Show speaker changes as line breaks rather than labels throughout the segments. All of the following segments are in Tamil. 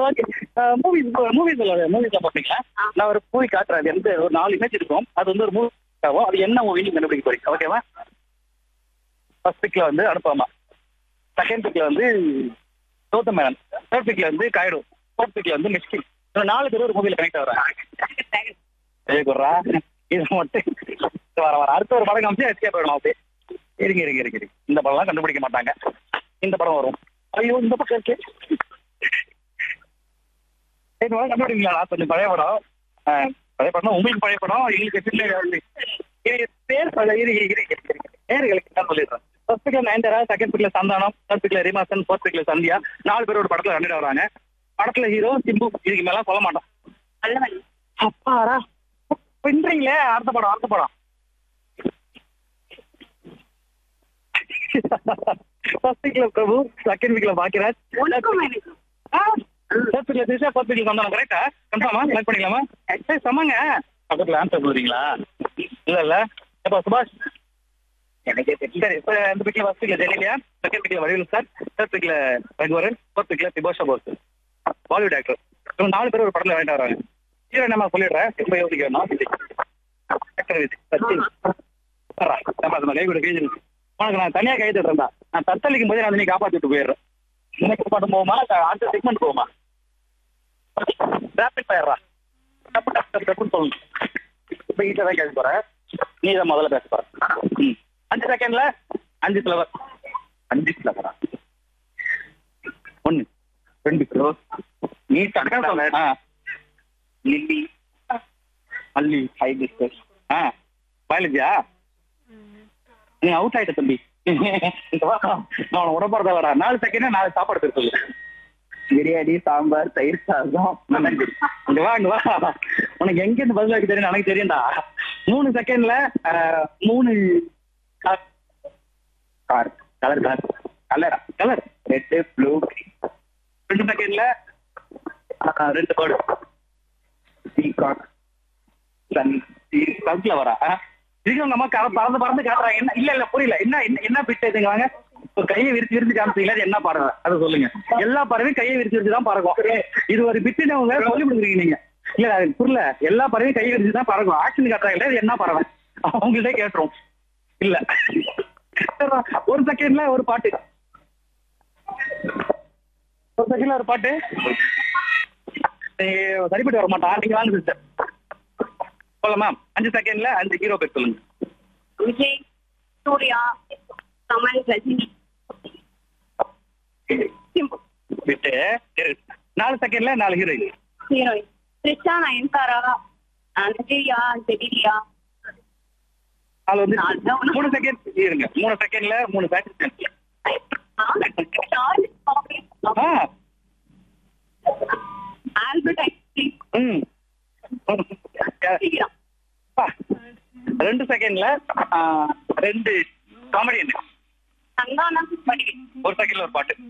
ஓகே மூவிஸ் மூவிஸ் மூவிஸ்ல பாத்தீங்களா நான் ஒரு மூவி காட்டுறேன் அது எந்த ஒரு நாலு இமேஜ் இருக்கும் அது வந்து ஒரு மூவி ஆகும் அது என்ன மூவி நீங்க கண்டுபிடிக்க போறீங்க ஓகேவா ஃபர்ஸ்ட் பிக்ல வந்து அனுப்பாமா செகண்ட் பிக்ல வந்து கௌதம் மேனன் தேர்ட் பிக்ல வந்து காயிடு ஃபோர்த் பிக்ல வந்து மிஸ்கின் இந்த நாலு பேர் ஒரு மூவில கனெக்ட் ஆகுறாங்க ஏய் குர்ரா இது மட்டும் வர வர அடுத்த ஒரு படம் காமிச்சு எஸ்கே போயிடும் அப்படியே இருங்க இருங்க இருங்க இருங்க இந்த படம்லாம் கண்டுபிடிக்க மாட்டாங்க இந்த படம் வரும் ஐயோ இந்த பக்கம் இருக்கு சரி படம் கண்டுபிடிங்களா நான் கொஞ்சம் பழைய படம் ஆஹ், பழைய படம் உங்களுக்கு பழைய படம் எங்களுக்கு சின்ன இது பேர் சொல்ல இரு இரு, இரு, இரு, இரு. பேர்களுக்கு நான் சொல்லிடுறேன் first பிக்ல Nayanthara second பிக்ல Santhanam third பிக்ல ரிமாசன் fourth பிக்ல Sandhya நாலு பேர் ஒரு படத்துல கண்டுட்டு வராங்க படத்துல ஹீரோ சிம்பு இதுக்கு மேல சொல்ல மாட்டோம்
நல்லவன்
அப்பாடா பின்றீங்களே அடுத்த படம் அடுத்த படம் ஃபர்ஸ்ட் வீக்ல பிரபு செகண்ட் வீக்ல பாக்கியராஜ்
உனக்கும் எனக்கு
ஃபர்ஸ்ட் வீக்ல திஷா ஃபர்ஸ்ட் வீக்ல வந்தாலும் கரெக்டா கன்ஃபார்மா செலக்ட் பண்ணிக்கலாமா சரி சமாங்க பக்கத்துல ஆன்சர் சொல்றீங்களா இல்ல இல்ல எப்பா சுபாஷ் எனக்கே தெரியும் சரி இப்போ இந்த வீக்ல ஃபர்ஸ்ட் வீக்ல ஜெனிலியா செகண்ட் வீக்ல வடிவில் சார் தேர்ட் வீக்ல ரகுவரன் ஃபோர்த் வீக்ல திபோஷா போஸ் பாலிவுட் ஆக்டர் இவங்க நாலு பேர் ஒரு படத்துல வாங்கிட்டு வராங்க ஹீரோ நம்ம சொல்லிடுறேன் ரொம்ப யோசிக்க வேணாம் விஜய் ஆக்டர் விஜய் சச்சின் வர்றா. நம்ம அது கை கூட கேஜி உனக்கு நான் தனியா கை தட்டுறேன்டா நான் தத்தளிக்கும் போதே நான் நீ காப்பாத்திட்டு போயிடுறேன் எனக்கு பாட்டு போகுமா இல்ல அடுத்த செக்மெண்ட் போகுமா ரேபிட் ஃபயர்ரா டப்பு டப்பு டப்பு டப்புன்னு சொல்லணும் இப்போ ஈஸியாக தான் கேட்க போறேன் நீ தான் முதல்ல பேச போற ம் அஞ்சு செகண்ட்ல அஞ்சு ஃப்ளவர் அஞ்சு ஃப்ளவரா ஒன்னு ரெண்டு கிலோ நீ டக்கா சொல்ல ஆ லில்லி அல்லி ஹைபிஸ்கஸ் ஆ பயாலஜியா நீ அவுட் ஆயிட்ட தம்பி இங்க வா. நான் உன உடம்புறதா வரா நாலு செகண்ட் நாலு சாப்பாடு பேர் சொல்லு பிரியாணி சாம்பார் தயிர் சாதம் இங்க வா இங்க வா உனக்கு எங்க இருந்து பதில் வைக்க தெரியும் எனக்கு தெரியும்டா மூணு செகண்ட்ல மூணு கார் கலர் கார் கலரா கலர் ரெட் ப்ளூ ரெண்டு செகண்ட்ல ரெண்டு பேர்டு பீகாக் சன் சன்ஃபிளவரா இதுக்கு நம்ம க- பறந்து பறந்து காட்டுறாங்க என்ன இல்ல இல்ல புரியல என்ன என்ன- என்ன பிட் இதுங்க வாங்க இப்போ கையை விரிச்சு விரிச்சு காமிச்சீங்களா அது என்ன பறவை அது சொல்லுங்க எல்லா பறவையும் கையை விரிச்சு விரிச்சு தான் பறக்கும் இது ஒரு பிட்டுன்னு அவங்க சொல்லி கொடுக்குறீங்க நீங்க இல்ல அது புரியல எல்லா பறவையும் கையை விரிச்சு தான் பறக்கும் ஆக்ஷன் காட்டுறாங்களே இது என்ன பறவை அவங்கள்ட்ட கேட்டுரும் இல்ல சரிடா, ஒரு செகண்ட்ல ஒரு பாட்டு ஒரு செகண்ட்ல ஒரு பாட்டு ஏய், சரிப்பட்டு வர மாட்டான் நீங்க வாங்க சிஸ்டர் சொல்லலாம் அஞ்சு செகண்ட்ல அஞ்சு ஹீரோ பேர் சொல்லுங்க
விஜய் சூர்யா கமல் ரஜினி சிம்பு
விட்டு இரு. நாலு செகண்ட்ல நாலு ஹீரோயின்
ஹீரோயின் த்ரிஷா நயன்தாரா நஜியா ஜெடிலியா
நாலு வந்து
நாலு தான் உனக்கு.
மூணு செகண்ட் இருங்க மூணு செகண்ட்ல மூணு செகண்ட் ஆ
ஆல்பர்ட் ஐன்ஸ்டீன்
ம்
ஸ்ரீராம்
அப்பா. ரெண்டு செகண்ட்ல ரெண்டு காமெடியன்
சந்தானம் வடிவேல்
ஒரு செகண்ட்ல ஒரு பாட்டு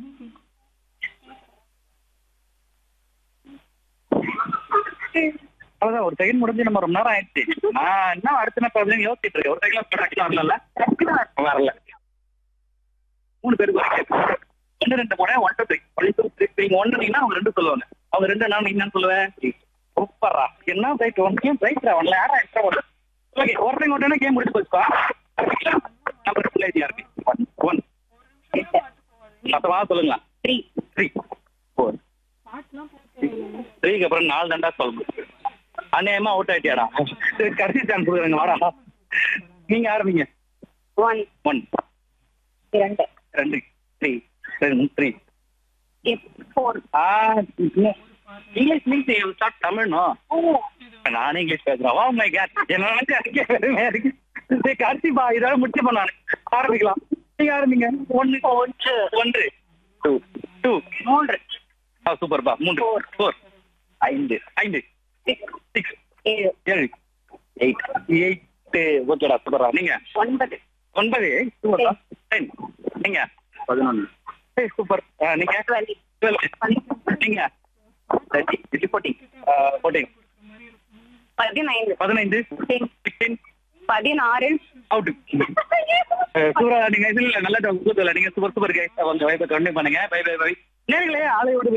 அவ்வளவுதான் ஒரு செகண்ட் முடிஞ்சு நம்ம ரொம்ப நேரம் ஆயிடுச்சு நான் என்ன அடுத்த என்ன ப்ராப்ளம் யோசிச்சுட்டு இருக்கேன் ஒரு செகண்ட்ல வரல வரல மூணு பேருக்கு வரைக்கும் ரெண்டு ரெண்டு போனேன் one two three one two three three ஒன்னுனீங்கன்னா அவங்க ரெண்டு சொல்லுவாங்க அவங்க ரெண்டு நான் நீ என்ன சொல்லுவேன் சூப்பரா என்ன ரைட் ஒன் கேம் ரைட் ஒன்ல யாரா எக்ஸ்ட்ரா ஒன்று ஓகே ஒருத்தங்க ஒருத்தன கேம் முடிச்சு போச்சுப்பா நம்பர் டூ லைட் யாருக்கு ஒன் ஒன் மொத்தமாக சொல்லுங்களா
த்ரீ
த்ரீ ஃபோர் த்ரீக்கு அப்புறம் நாலு தண்டா சொல்லணும் அநியாயமா அவுட் ஆயிட்டியாடா சரி கடைசி சான்ஸ் கொடுக்குறேங்க வாடா நீங்க ஆரம்பிங்க
ஒன்
ஒன்
இரண்டு
ரெண்டு த்ரீ ரெண்டு த்ரீ
ஃபோர்
ஆ இங்கிலீஷ் மீன்ஸ் யூ ஸ்டார்ட் தமிழ்னோ நானும் இங்கிலீஷ் பேசுறேன் வா மை கேட் என்ன நினைச்சு அதுக்கே பெருமையா இருக்கு சரி கடைசி பா இதோட முடிச்சு நான் ஆரம்பிக்கலாம் நீங்க ஆரம்பிங்க ஒன்னு ஒன்று ஒன்று டூ டூ
மூன்று
ஆ சூப்பர்ப்பா மூன்று ஃபோர் ஐந்து ஐந்து
சிக்ஸ்
சிக்ஸ்
ஏழு
ஏழு எயிட் எயிட் ஓகேடா சூப்பரா நீங்க
ஒன்பது
ஒன்பது சூப்பர்டா டென் நீங்க பதினொன்று சரி சூப்பர் நீங்க
டுவெல்
டுவெல் நீங்க தேர்ட்டி இது ஃபோர்டீன் ஃபோர்டீன்
பதினைந்து
பதினைந்து
Ten.
சிக்ஸ்டீன்
பதினாறு
அவுட் சூப்பரா நீங்க இதுல நல்ல கூத்துல நீங்க சூப்பர் சூப்பர் கை கொஞ்சம் வைப்பை கண்டினியூ பண்ணுங்க பை பை பை நேர்களே ஆலையோட